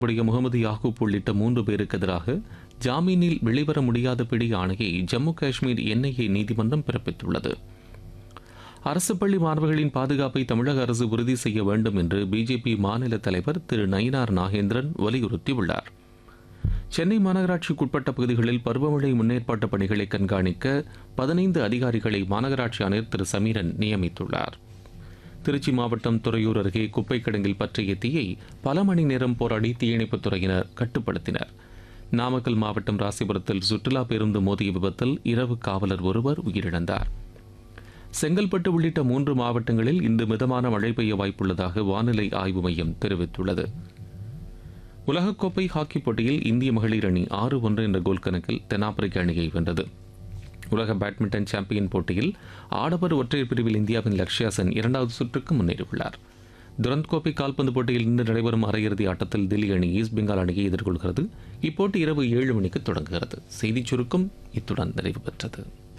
உடைய முகமது யாகூப் உள்ளிட்ட மூன்று பேருக்கு எதிராக ஜாமீனில் வெளிவர முடியாத பிடி ஆணையை ஜம்மு காஷ்மீர் என்ஐஏ நீதிமன்றம் பிறப்பித்துள்ளது அரசு பள்ளி மாணவர்களின் பாதுகாப்பை தமிழக அரசு உறுதி செய்ய வேண்டும் என்று பிஜேபி மாநில தலைவர் திரு நயினார் நாகேந்திரன் வலியுறுத்தியுள்ளார் சென்னை மாநகராட்சிக்குட்பட்ட பகுதிகளில் பருவமழை முன்னேற்பாட்டு பணிகளை கண்காணிக்க பதினைந்து அதிகாரிகளை மாநகராட்சி ஆணையர் திரு சமீரன் நியமித்துள்ளார் திருச்சி மாவட்டம் துறையூர் அருகே குப்பை கிடங்கில் பற்றிய தீயை பல மணி நேரம் போராடி தீயணைப்புத் துறையினர் கட்டுப்படுத்தினர் நாமக்கல் மாவட்டம் ராசிபுரத்தில் சுற்றுலா பேருந்து மோதிய விபத்தில் இரவு காவலர் ஒருவர் உயிரிழந்தார் செங்கல்பட்டு உள்ளிட்ட மூன்று மாவட்டங்களில் இன்று மிதமான மழை பெய்ய வாய்ப்புள்ளதாக வானிலை ஆய்வு மையம் தெரிவித்துள்ளது உலகக்கோப்பை ஹாக்கி போட்டியில் இந்திய மகளிர் அணி ஆறு ஒன்று என்ற கோல் கணக்கில் தென்னாப்பிரிக்க அணியை வென்றது உலக பேட்மிண்டன் சாம்பியன் போட்டியில் ஆடவர் ஒற்றையர் பிரிவில் இந்தியாவின் லக்ஷ்யா சென் இரண்டாவது சுற்றுக்கு முன்னேறியுள்ளார் துரந்த் கோப்பை கால்பந்து போட்டியில் இன்று நடைபெறும் அரையிறுதி ஆட்டத்தில் தில்லி அணி ஈஸ்ட் பெங்கால் அணியை எதிர்கொள்கிறது இப்போட்டி இரவு ஏழு மணிக்கு தொடங்குகிறது செய்திச் சுருக்கம் இத்துடன் நிறைவு பெற்றது